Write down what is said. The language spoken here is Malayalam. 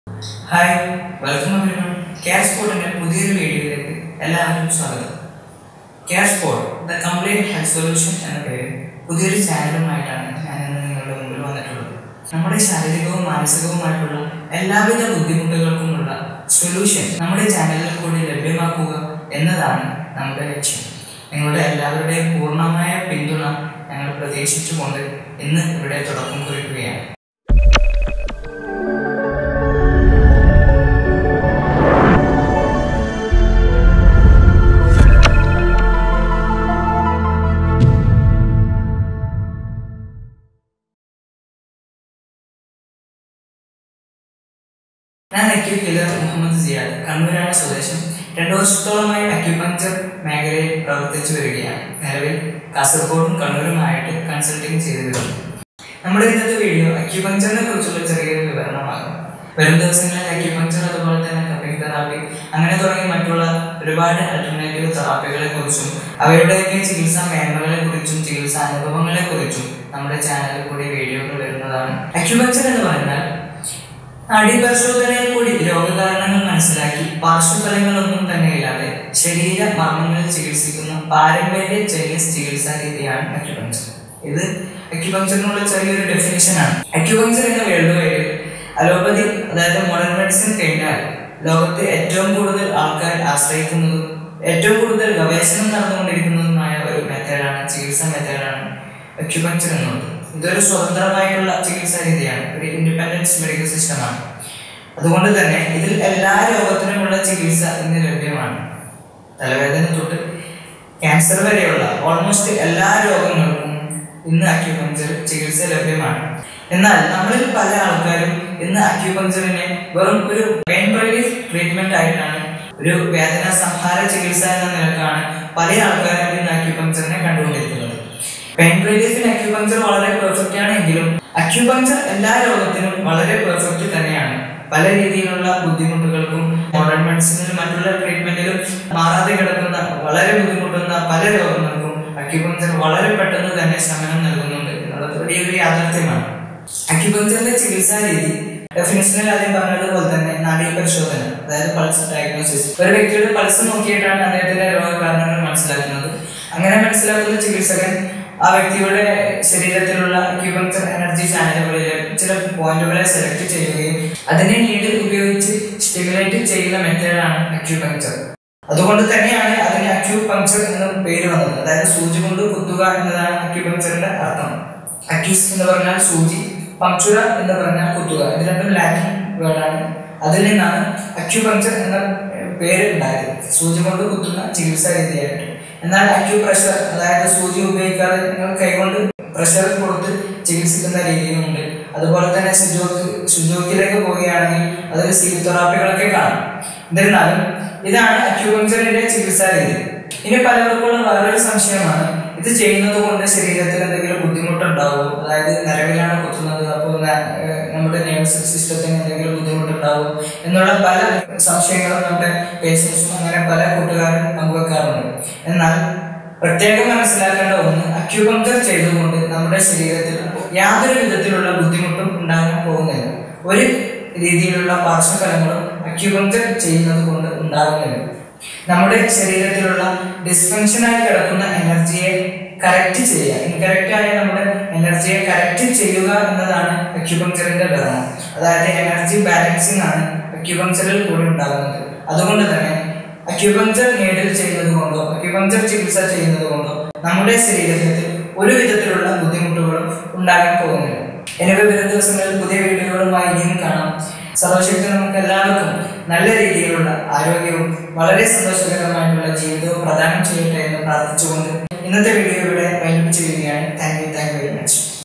ഹായ് വെൽക്കം എവരിവൺ കെയർ സ്പോർട്ടിന്റെ പുതിയൊരു വീഡിയോയിലേക്ക് എല്ലാവർക്കും സ്വാഗതം care sport the complete health solution എന്ന പേരിൽ പുതിയൊരു ചാനലുമായിട്ടാണ് ഞാൻ ഇന്ന് നിങ്ങളുടെ മുമ്പിൽ വന്നിട്ടുള്ളത് നമ്മുടെ ശാരീരികവും മാനസികവുമായിട്ടുള്ള എല്ലാവിധ ബുദ്ധിമുട്ടുകൾക്കുമുള്ള സൊല്യൂഷൻ നമ്മുടെ ചാനലിൽ കൂടി ലഭ്യമാക്കുക എന്നതാണ് നമ്മുടെ ലക്ഷ്യം നിങ്ങളുടെ എല്ലാവരുടെയും പൂർണ്ണമായ പിന്തുണ ഞങ്ങൾ പ്രതീക്ഷിച്ചുകൊണ്ട് ഇന്ന് ഇവിടെ തുടക്കം കുറിക്കുകയാണ് ഞാൻ അക്യൂബ് ഹീലർ മുഹമ്മദ് സിയാദ് കണ്ണൂരാണ് സ്വദേശം രണ്ടു വർഷത്തോളമായി അക്യുപങ്ചർ മേഖലയിൽ പ്രവർത്തിച്ചു വരികയാണ് നിലവിൽ കാസർഗോഡും കണ്ണൂരുമായിട്ട് കൺസൾട്ടിങ് ചെയ്തു വരുന്നു നമ്മുടെ ഇന്നത്തെ വീഡിയോ അക്യുപങ്ചറിനെ കുറിച്ചുള്ള ചെറിയൊരു വിവരണമാകും വരും ദിവസങ്ങളിൽ അക്യുപങ്ചർ അതുപോലെ തന്നെ കപ്പിംഗ് തെറാപ്പി അങ്ങനെ തുടങ്ങി മറ്റുള്ള ഒരുപാട് അൾട്ടർനേറ്റീവ് തെറാപ്പികളെ കുറിച്ചും അവയുടെയൊക്കെ ചികിത്സാ മേന്മകളെ കുറിച്ചും ചികിത്സാ അനുഭവങ്ങളെ കുറിച്ചും നമ്മുടെ ചാനലിൽ കൂടി വീഡിയോകൾ വരുന്നതാണ് അക്യുപങ്ചർ എന്ന് പറഞ്ഞാൽ നാഡീപരിശോധനയിൽ കൂടി രോഗകാരണങ്ങൾ മനസ്സിലാക്കി പാർശ്വഫലങ്ങളൊന്നും തന്നെ ഇല്ലാതെ ശരീര മർമ്മങ്ങളിൽ ചികിത്സിക്കുന്ന പാരമ്പര്യ ചൈനീസ് ചികിത്സാ രീതിയാണ് അക്യുപങ്ചർ ഇത് അക്യുപങ്ചറിനുള്ള ചെറിയൊരു ഡെഫിനിഷനാണ് അക്യുപങ്ചർ എന്ന വേൾഡ് വൈഡിൽ അലോപ്പതി അതായത് മോഡേൺ മെഡിസിൻ കഴിഞ്ഞാൽ ലോകത്ത് ഏറ്റവും കൂടുതൽ ആൾക്കാർ ആശ്രയിക്കുന്നതും ഏറ്റവും കൂടുതൽ ഗവേഷണം നടന്നുകൊണ്ടിരിക്കുന്നതുമായ ഒരു മെത്തേഡാണ് ചികിത്സാ മെത്തേഡാണ് അക്യുപങ്ചർ എന്നുള്ളത് ഇതൊരു സ്വതന്ത്രമായിട്ടുള്ള ചികിത്സാ രീതിയാണ് ഒരു ഇൻഡിപെൻഡൻസ് മെഡിക്കൽ സിസ്റ്റമാണ് അതുകൊണ്ട് തന്നെ ഇതിൽ എല്ലാ രോഗത്തിനുമുള്ള ചികിത്സ ഇന്ന് ലഭ്യമാണ് തലവേദന തൊട്ട് ക്യാൻസർ വരെയുള്ള ഓൾമോസ്റ്റ് എല്ലാ രോഗങ്ങൾക്കും ഇന്ന് അക്യുപങ്ചർ ചികിത്സ ലഭ്യമാണ് എന്നാൽ നമ്മളിൽ പല ആൾക്കാരും ഇന്ന് അക്യുപങ്ചറിനെ വെറും ഒരു പെയിൻ റിലീഫ് ട്രീറ്റ്മെന്റ് ആയിട്ടാണ് ഒരു വേദന സംഹാര ചികിത്സ എന്ന നിലക്കാണ് പല ആൾക്കാരും ഇന്ന് അക്യുപങ്ചറിനെ കണ്ടുകൊണ്ടിരിക്കുന്നത് പെയിൻ റിലീഫിന് അക്യുപങ്ചർ വളരെ പെർഫെക്റ്റ് ആണെങ്കിലും അക്യുപങ്ചർ എല്ലാ രോഗത്തിനും വളരെ പെർഫെക്റ്റ് തന്നെയാണ് പല രീതിയിലുള്ള ബുദ്ധിമുട്ടുകൾക്കും മോഡേൺ മെഡിസിനിലും മറ്റുള്ള ട്രീറ്റ്മെന്റിലും മാറാതെ കിടക്കുന്ന വളരെ ബുദ്ധിമുട്ടുന്ന പല രോഗങ്ങൾക്കും അക്യുപങ്ചർ വളരെ പെട്ടെന്ന് തന്നെ ശമനം നൽകുന്നുണ്ട് എന്നുള്ളത് വലിയൊരു യാഥാർത്ഥ്യമാണ് അക്യുപങ്ചറിന്റെ ചികിത്സാ രീതി ഡെഫിനിഷനിൽ ആദ്യം പറഞ്ഞതുപോലെ തന്നെ നാഡീ പരിശോധന അതായത് പൾസ് ഡയഗ്നോസിസ് ഒരു വ്യക്തിയുടെ പൾസ് നോക്കിയിട്ടാണ് അദ്ദേഹത്തിന്റെ രോഗകാരണങ്ങൾ മനസ്സിലാക്കുന്നത് അങ്ങനെ മനസ്സിലാക്കുന്ന ചികിത്സകൻ ആ വ്യക്തിയുടെ ശരീരത്തിലുള്ള അക്യുപങ്ചർ എനർജി ചാനലുകളിലെ ചില പോയിന്റുകളെ സെലക്ട് ചെയ്യുകയും അതിനെ നീഡിൽ ഉപയോഗിച്ച് സ്റ്റിമുലേറ്റ് ചെയ്യുന്ന മെത്തേഡാണ് അക്യുപങ്ചർ അതുകൊണ്ട് തന്നെയാണ് അതിന് അക്യുപങ്ചർ എന്ന പേര് വന്നത് അതായത് സൂചി കൊണ്ട് കുത്തുക എന്നതാണ് അക്യുപങ്ചറിന്റെ അർത്ഥം അക്യൂസ് എന്ന് പറഞ്ഞാൽ സൂചി പങ്ക്ചുര എന്ന് പറഞ്ഞാൽ കുത്തുക ഇത് രണ്ടും ലാറ്റിൻ വേർഡാണ് അതിൽ നിന്നാണ് അക്യുപങ്ചർ എന്ന പേര് ഉണ്ടായത് സൂചി കൊണ്ട് കുത്തുന്ന ചികിത്സാ രീതിയായിട്ട് എന്നാൽ അക്യു പ്രഷർ അതായത് സൂചി ഉപയോഗിക്കാതെ നിങ്ങൾ കൈകൊണ്ട് പ്രഷർ കൊടുത്ത് ചികിത്സിക്കുന്ന രീതിയുമുണ്ട് അതുപോലെ തന്നെ ശുചോക്ക് ശുചോക്കിലേക്ക് പോവുകയാണെങ്കിൽ അതിൽ സീൽ തെറാപ്പികളൊക്കെ കാണാം എന്നിരുന്നാലും ഇതാണ് അക്യുപങ്ചറിന്റെ ചികിത്സാ രീതി ഇനി പലർക്കുള്ള വേറൊരു സംശയമാണ് ഇത് ചെയ്യുന്നത് കൊണ്ട് ശരീരത്തിൽ എന്തെങ്കിലും ബുദ്ധിമുട്ടുണ്ടാവും അതായത് നരവിലാണ് കുത്തുന്നത് അപ്പോൾ നമ്മുടെ നേഴ്സ് സിസ്റ്റത്തിന് എന്തെങ്കിലും ബുദ്ധിമുട്ടുണ്ടാവും എന്നുള്ള പല സംശയങ്ങളും നമ്മുടെ പേഷ്യൻസും അങ്ങനെ പല കൂട്ടുകാരും പങ്കുവെക്കാറുണ്ട് എന്നാൽ പ്രത്യേകം മനസ്സിലാക്കേണ്ട ഒന്ന് അക്യുപങ്ചർ ചെയ്തുകൊണ്ട് നമ്മുടെ ശരീരത്തിൽ യാതൊരു വിധത്തിലുള്ള ബുദ്ധിമുട്ടും ഉണ്ടാകാൻ പോകുന്നില്ല ഒരു രീതിയിലുള്ള പാർശ്വഫലങ്ങളും അക്യുപങ്ചർ ചെയ്യുന്നത് കൊണ്ട് ഉണ്ടാകുന്നില്ല നമ്മുടെ ശരീരത്തിലുള്ള ഡിസ്ഫങ്ഷനായി കിടക്കുന്ന എനർജിയെ കറക്റ്റ് ചെയ്യുക ഇൻകറക്റ്റ് ആയ നമ്മുടെ എനർജിയെ കറക്റ്റ് ചെയ്യുക എന്നതാണ് അക്യുപങ്ചറിന്റെ ധർമ്മം അതായത് എനർജി ബാലൻസിങ് ആണ് അക്യുപങ്ചറിൽ കൂടി ഉണ്ടാകുന്നത് അതുകൊണ്ട് തന്നെ അക്യുപങ്ചർ നീഡിൽ ചെയ്യുന്നത് കൊണ്ടോ അക്യുപങ്ചർ ചികിത്സ ചെയ്യുന്നത് കൊണ്ടോ നമ്മുടെ ശരീരത്തിൽ ഒരു വിധത്തിലുള്ള ബുദ്ധിമുട്ടുകളും ഉണ്ടാകാൻ പോകുന്നില്ല എനിക്ക് വരും ദിവസങ്ങളിൽ പുതിയ വീഡിയോകളുമായി ഇനിയും കാണാം സർവശക്തി നമുക്ക് എല്ലാവർക്കും നല്ല രീതിയിലുള്ള ആരോഗ്യവും വളരെ സന്തോഷകരമായിട്ടുള്ള ജീവിതവും പ്രദാനം ചെയ്യട്ടെ എന്ന് പ്രാർത്ഥിച്ചുകൊണ്ട് ഇന്നത്തെ വീഡിയോ ഇവിടെ വൈകിപ്പിച്ചു വരികയാണ് thank you thank you very much